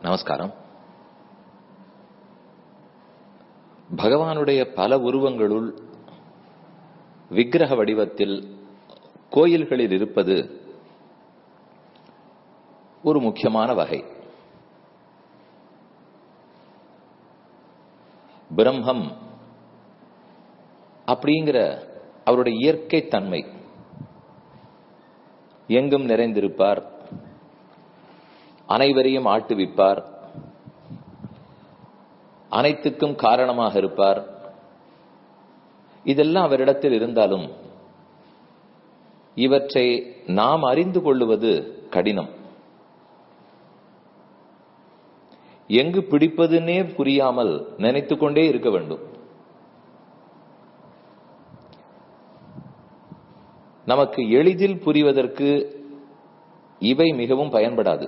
நமஸ்காரம் பகவானுடைய பல உருவங்களுள் விக்கிரக வடிவத்தில் கோயில்களில் இருப்பது ஒரு முக்கியமான வகை பிரம்மம் அப்படிங்கிற அவருடைய இயற்கை தன்மை எங்கும் நிறைந்திருப்பார் அனைவரையும் ஆட்டுவிப்பார் அனைத்துக்கும் காரணமாக இருப்பார் இதெல்லாம் அவரிடத்தில் இருந்தாலும் இவற்றை நாம் அறிந்து கொள்ளுவது கடினம் எங்கு பிடிப்பதுன்னே புரியாமல் நினைத்துக் கொண்டே இருக்க வேண்டும் நமக்கு எளிதில் புரிவதற்கு இவை மிகவும் பயன்படாது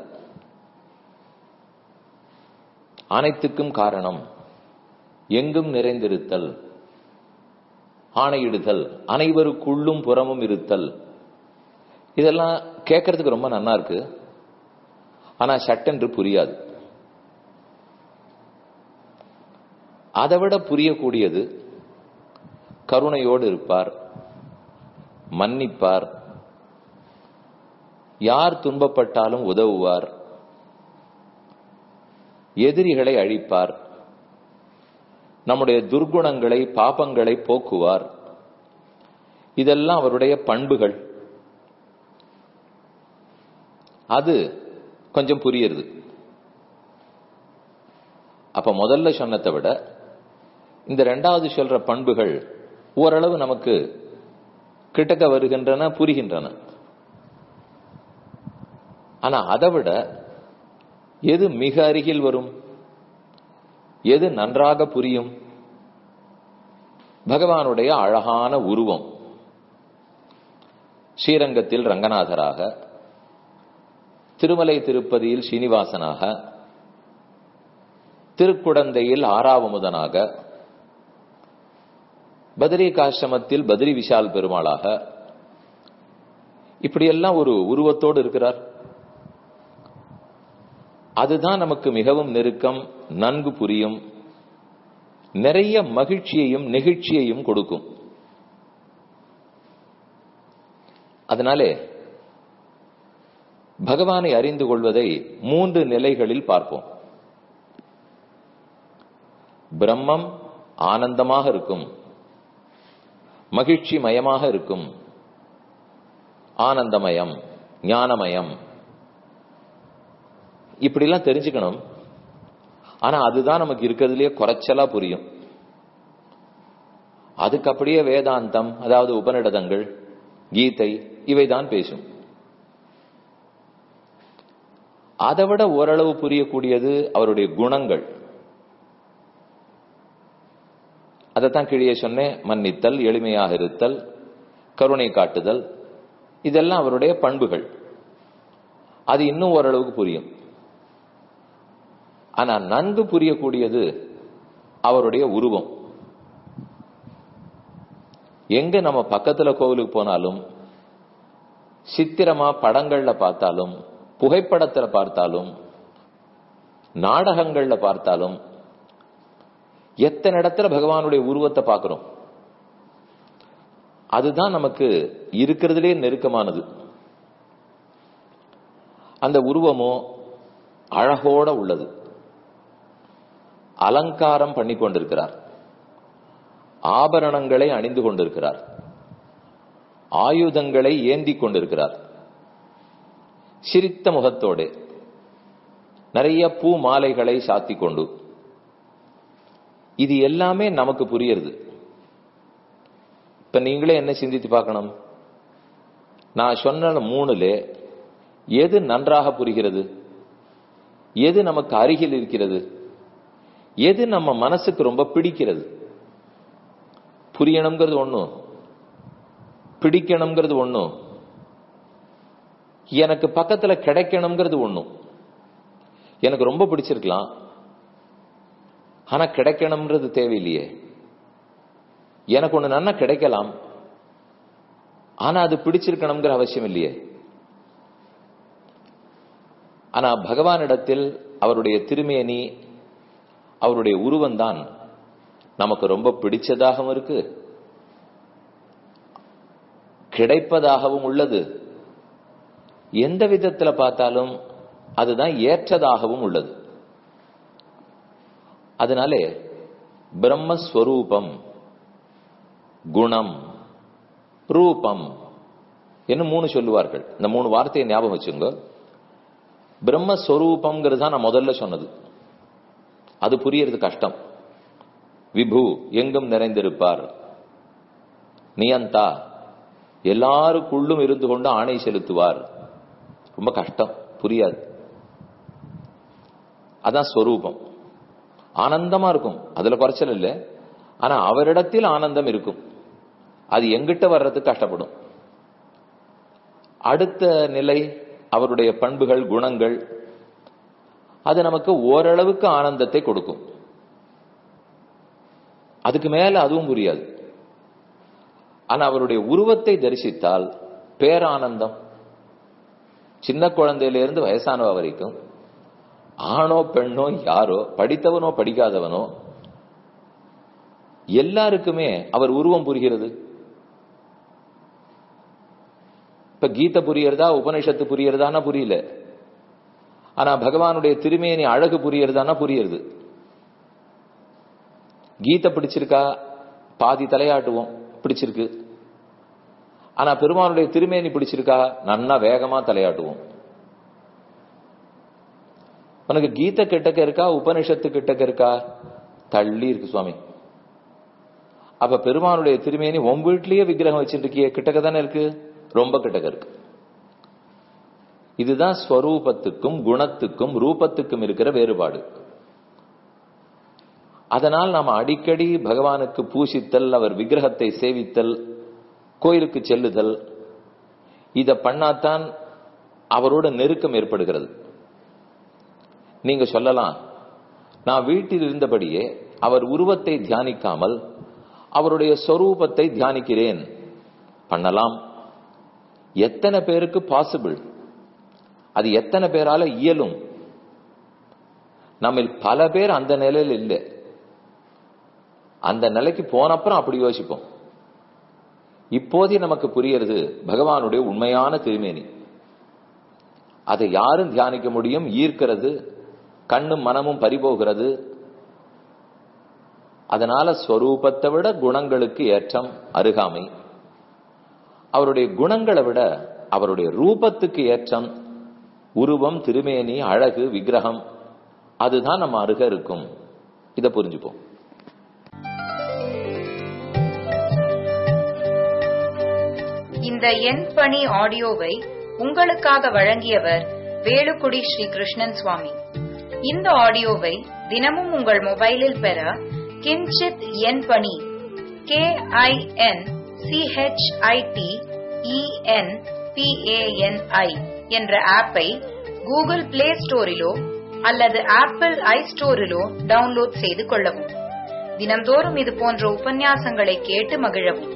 அனைத்துக்கும் காரணம் எங்கும் நிறைந்திருத்தல் ஆணையிடுதல் அனைவருக்குள்ளும் புறமும் இருத்தல் இதெல்லாம் கேட்கறதுக்கு ரொம்ப நன்னா இருக்கு ஆனா சட்டென்று புரியாது அதை விட புரியக்கூடியது கருணையோடு இருப்பார் மன்னிப்பார் யார் துன்பப்பட்டாலும் உதவுவார் எதிரிகளை அழிப்பார் நம்முடைய துர்குணங்களை பாபங்களை போக்குவார் இதெல்லாம் அவருடைய பண்புகள் அது கொஞ்சம் புரியுது அப்ப முதல்ல சொன்னதை விட இந்த ரெண்டாவது சொல்ற பண்புகள் ஓரளவு நமக்கு கிட்டக்க வருகின்றன புரிகின்றன ஆனா அதை விட எது மிக அருகில் வரும் எது நன்றாக புரியும் பகவானுடைய அழகான உருவம் ஸ்ரீரங்கத்தில் ரங்கநாதராக திருமலை திருப்பதியில் சீனிவாசனாக திருக்குடந்தையில் ஆறாவமுதனாக பத்ரி காசிரமத்தில் பத்ரி விஷால் பெருமாளாக இப்படியெல்லாம் ஒரு உருவத்தோடு இருக்கிறார் அதுதான் நமக்கு மிகவும் நெருக்கம் நன்கு புரியும் நிறைய மகிழ்ச்சியையும் நெகிழ்ச்சியையும் கொடுக்கும் அதனாலே பகவானை அறிந்து கொள்வதை மூன்று நிலைகளில் பார்ப்போம் பிரம்மம் ஆனந்தமாக இருக்கும் மகிழ்ச்சி மயமாக இருக்கும் ஆனந்தமயம் ஞானமயம் இப்படிலாம் தெரிஞ்சுக்கணும் ஆனா அதுதான் நமக்கு இருக்கிறதுலயே குறைச்சலா புரியும் அதுக்கு அப்படியே வேதாந்தம் அதாவது உபநிடதங்கள் கீதை இவைதான் பேசும் அதை விட ஓரளவு புரியக்கூடியது அவருடைய குணங்கள் அதைத்தான் கீழே சொன்னேன் மன்னித்தல் எளிமையாக இருத்தல் கருணை காட்டுதல் இதெல்லாம் அவருடைய பண்புகள் அது இன்னும் ஓரளவுக்கு புரியும் ஆனா நன்கு புரியக்கூடியது அவருடைய உருவம் எங்க நம்ம பக்கத்துல கோவிலுக்கு போனாலும் சித்திரமா படங்கள்ல பார்த்தாலும் புகைப்படத்துல பார்த்தாலும் நாடகங்கள்ல பார்த்தாலும் எத்தனை இடத்துல பகவானுடைய உருவத்தை பார்க்கிறோம் அதுதான் நமக்கு இருக்கிறதுலே நெருக்கமானது அந்த உருவமோ அழகோட உள்ளது அலங்காரம் பண்ணி கொண்டிருக்கிறார் ஆபரணங்களை அணிந்து கொண்டிருக்கிறார் ஆயுதங்களை ஏந்தி கொண்டிருக்கிறார் சிரித்த முகத்தோடு நிறைய பூ மாலைகளை சாத்தி கொண்டு இது எல்லாமே நமக்கு புரியுது இப்ப நீங்களே என்ன சிந்தித்து பார்க்கணும் நான் சொன்ன மூணுல எது நன்றாக புரிகிறது எது நமக்கு அருகில் இருக்கிறது எது நம்ம மனசுக்கு ரொம்ப பிடிக்கிறது புரியணுங்கிறது ஒண்ணும் பிடிக்கணுங்கிறது ஒண்ணும் எனக்கு பக்கத்துல கிடைக்கணுங்கிறது ஒண்ணும் எனக்கு ரொம்ப பிடிச்சிருக்கலாம் ஆனா கிடைக்கணும்ன்றது தேவையில்லையே எனக்கு ஒண்ணு நன்னா கிடைக்கலாம் ஆனா அது பிடிச்சிருக்கணுங்கிற அவசியம் இல்லையே ஆனா பகவானிடத்தில் அவருடைய திருமேனி அவருடைய உருவம்தான் நமக்கு ரொம்ப பிடிச்சதாகவும் இருக்கு கிடைப்பதாகவும் உள்ளது எந்த விதத்துல பார்த்தாலும் அதுதான் ஏற்றதாகவும் உள்ளது அதனாலே பிரம்மஸ்வரூபம் குணம் ரூபம் என்ன மூணு சொல்லுவார்கள் இந்த மூணு வார்த்தையை ஞாபகம் வச்சுங்க பிரம்மஸ்வரூபம்ங்கிறது தான் நான் முதல்ல சொன்னது அது புரியறது கஷ்டம் விபு எங்கும் நிறைந்திருப்பார் நியந்தா எல்லாருக்குள்ளும் இருந்து கொண்டு ஆணை செலுத்துவார் ரொம்ப கஷ்டம் புரியாது அதான் ஸ்வரூபம் ஆனந்தமா இருக்கும் அதுல குறைச்சல் இல்லை ஆனா அவரிடத்தில் ஆனந்தம் இருக்கும் அது எங்கிட்ட வர்றதுக்கு கஷ்டப்படும் அடுத்த நிலை அவருடைய பண்புகள் குணங்கள் அது நமக்கு ஓரளவுக்கு ஆனந்தத்தை கொடுக்கும் அதுக்கு மேல அதுவும் புரியாது ஆனா அவருடைய உருவத்தை தரிசித்தால் பேரானந்தம் சின்ன குழந்தையிலிருந்து வயசானவ வரைக்கும் ஆணோ பெண்ணோ யாரோ படித்தவனோ படிக்காதவனோ எல்லாருக்குமே அவர் உருவம் புரிகிறது இப்ப கீதை புரியறதா உபனிஷத்து புரியறதானா புரியல ஆனா பகவானுடைய திருமேனி அழகு புரியறதானா புரியுது கீதை பிடிச்சிருக்கா பாதி தலையாட்டுவோம் பிடிச்சிருக்கு ஆனா பெருமானுடைய திருமேனி பிடிச்சிருக்கா நன்னா வேகமா தலையாட்டுவோம் உனக்கு கீதை கிட்டக்க இருக்கா உபனிஷத்து கிட்டக்க இருக்கா தள்ளி இருக்கு சுவாமி அப்ப பெருமானுடைய திருமேனி உன் வீட்லயே விக்கிரகம் வச்சுட்டு இருக்கிய கிட்டக்க தானே இருக்கு ரொம்ப கிட்டக்க இருக்கு இதுதான் ஸ்வரூபத்துக்கும் குணத்துக்கும் ரூபத்துக்கும் இருக்கிற வேறுபாடு அதனால் நாம் அடிக்கடி பகவானுக்கு பூசித்தல் அவர் விக்கிரகத்தை சேவித்தல் கோயிலுக்கு செல்லுதல் இத பண்ணாதான் அவரோட நெருக்கம் ஏற்படுகிறது நீங்க சொல்லலாம் நான் வீட்டில் இருந்தபடியே அவர் உருவத்தை தியானிக்காமல் அவருடைய சொரூபத்தை தியானிக்கிறேன் பண்ணலாம் எத்தனை பேருக்கு பாசிபிள் அது எத்தனை பேரால இயலும் நம்ம பல பேர் அந்த நிலையில் இல்லை அந்த நிலைக்கு போனப்புறம் அப்படி யோசிப்போம் இப்போதே நமக்கு புரியறது பகவானுடைய உண்மையான திருமேனி அதை யாரும் தியானிக்க முடியும் ஈர்க்கிறது கண்ணும் மனமும் பறிபோகிறது அதனால ஸ்வரூபத்தை விட குணங்களுக்கு ஏற்றம் அருகாமை அவருடைய குணங்களை விட அவருடைய ரூபத்துக்கு ஏற்றம் உருவம் திருமேனி அழகு விக்கிரகம் அதுதான் நம்ம அருக இருக்கும் இதை புரிஞ்சுப்போம் இந்த எண் பணி ஆடியோவை உங்களுக்காக வழங்கியவர் வேலுக்குடி ஸ்ரீ கிருஷ்ணன் சுவாமி இந்த ஆடியோவை தினமும் உங்கள் மொபைலில் பெற கிஞ்சித் எண் பணி கே ஐ என் சிஹெச்ஐடி இஎன் பிஏஎன்ஐ என்ற ஆப்பை கூகுள் பிளே ஸ்டோரிலோ அல்லது ஆப்பிள் ஐ ஸ்டோரிலோ டவுன்லோட் செய்து கொள்ளவும் தினம்தோறும் இது போன்ற உபன்யாசங்களை கேட்டு மகிழவும்